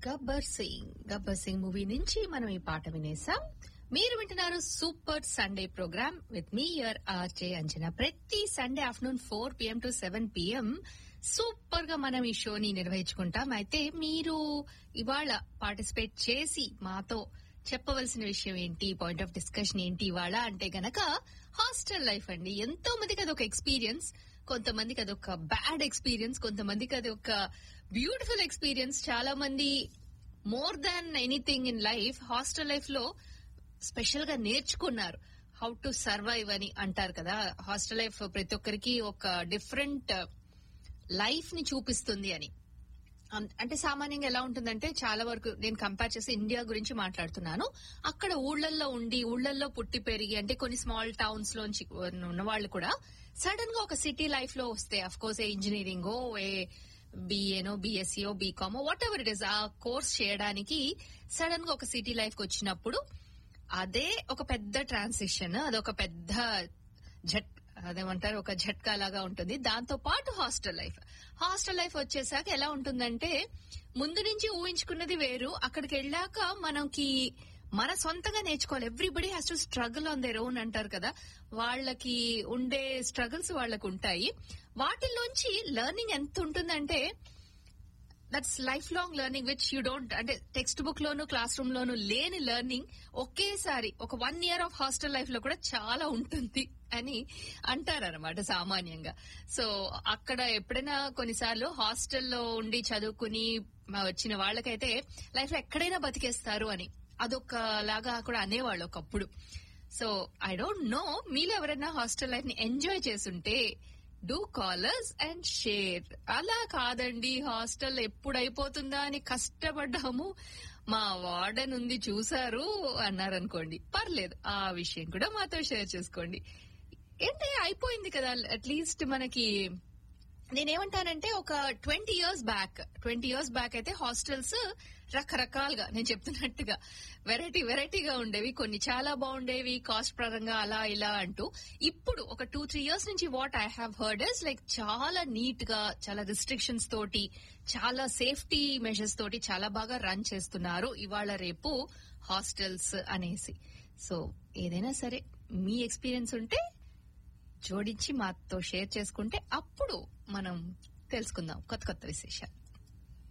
Gabbar Singh Gabbar Singh movie నుంచి మనం ఈ పాట వినేసాం మీరు వింటున్నారు సూపర్ సండే ప్రోగ్రామ్ విత్ మీ ఇయర్ ఆర్జే అంజనా ప్రతి Sunday afternoon four PM to seven PM super గా మనం ఈ షోని నిర్వహించుకుంటాం అయితే మీరు ఇవాళ పార్టిసిపేట్ చేసి మాతో చెప్పవలసిన విషయం ఏంటి పాయింట్ ఆఫ్ డిస్కషన్ ఏంటి ఇవాళ అంటే గనక హాస్టల్ లైఫ్ అండి ఎంతో మందికి అదొక ఎక్స్పీరియన్స్ కొంతమందికి అదొక బ్యాడ్ ఎక్స్పీరియన్స్ కొంతమందికి అది ఒక బ్యూటిఫుల్ ఎక్స్పీరియన్స్ చాలా మంది more than anything in life hostel life లో స్పెషల్ గా నేర్చుకున్నారు హౌ టు సర్వైవ్ అని అంటారు కదా హాస్టల్ లైఫ్ ప్రతి ఒక్కరికి ఒక డిఫరెంట్ లైఫ్ ని చూపిస్తుంది అని అం- అంటే సామాన్యంగా ఎలా ఉంటుందంటే చాలా వరకు నేను కంపేర్ చేసి ఇండియా గురించి మాట్లాడుతున్నాను అక్కడ ఊళ్ళల్లో ఉండి ఊళ్ళల్లో పుట్టి పెరిగి అంటే కొన్ని స్మాల్ టౌన్స్ లోంచి ఉన్న వాళ్ళు కూడా సడన్ గా ఒక సిటీ లైఫ్ లో వస్తే అఫ్ కోర్స్ ఏ ఇంజనీరింగ్ ఏ బిఏనో బిఎస్సీఓ బీకామో వాట్ ఎవర్ ఇట్ ఇస్ ఆ కోర్స్ చేయడానికి సడన్ గా ఒక సిటీ లైఫ్ కి వచ్చినప్పుడు అదే ఒక పెద్ద ట్రాన్సిషన్ అదొక పెద్ద జట్ అదేమంటారు ఒక జట్కా లాగా ఉంటుంది దాంతో పాటు హాస్టల్ లైఫ్ హాస్టల్ లైఫ్ వచ్చేసాక ఎలా ఉంటుందంటే ముందు నుంచి ఊహించుకున్నది వేరు అక్కడికి వెళ్ళాక మనకి మన సొంతంగా నేర్చుకోవాలి everybody has to struggle on their own అంటారు కదా వాళ్ళకి ఉండే స్ట్రగుల్స్ వాళ్ళకి ఉంటాయి వాటిల్లోంచి లెర్నింగ్ ఎంత ఉంటుందంటే that's life long learning which you don't అంటే టెక్స్ట్ బుక్ లోను క్లాస్ రూమ్ లోను లేని లెర్నింగ్ ఒకేసారి ఒక one year of hostel life లో కూడా చాలా ఉంటుంది అని అంటారనమాట సామాన్యంగా సో అక్కడ ఎప్పుడైనా కొన్నిసార్లు హాస్టల్లో ఉండి చదువుకుని మ- వచ్చిన వాళ్ళకైతే లైఫ్ లో ఎక్కడైనా బతికేస్తారు అని అదొక లాగా కూడా అనేవాళ్ళు ఒకప్పుడు సో ఐ డోంట్ నో మీలో ఎవరైనా హాస్టల్ లైఫ్ ని ఎంజాయ్ చేసుంటే డూ కాలర్స్ అండ్ షేర్ అలా కాదండి హాస్టల్ ఎప్పుడు అయిపోతుందా అని కష్టపడ్డాము మా వార్డెన్ ఉంది చూసారు అన్నారనుకోండి పర్లేదు ఆ విషయం కూడా మాతో షేర్ చేసుకోండి ఏంటి అయిపోయింది కదా అట్లీస్ట్ మనకి నేనేమంటానంటే ఒక twenty years back twenty years back అయితే హాస్టల్స్ రకరకాలుగా నేను చెప్తున్నట్టుగా వెరైటీ వెరైటీగా ఉండేవి కొన్ని చాలా బాగుండేవి కాస్ట్ పరంగా అలా ఇలా అంటూ ఇప్పుడు ఒక టూ త్రీ ఇయర్స్ నుంచి what I have heard is like చాలా నీట్ గా చాలా రిస్ట్రిక్షన్స్ తోటి చాలా సేఫ్టీ మెజర్స్ తోటి చాలా బాగా రన్ చేస్తున్నారు ఇవాళ రేపు హాస్టల్స్ అనేసి సో ఏదైనా సరే మీ ఎక్స్పీరియన్స్ ఉంటే జోడించి మాతో షేర్ చేసుకుంటే అప్పుడు మనం తెలుసుకుందాం కొత్త కొత్త విశేషాలు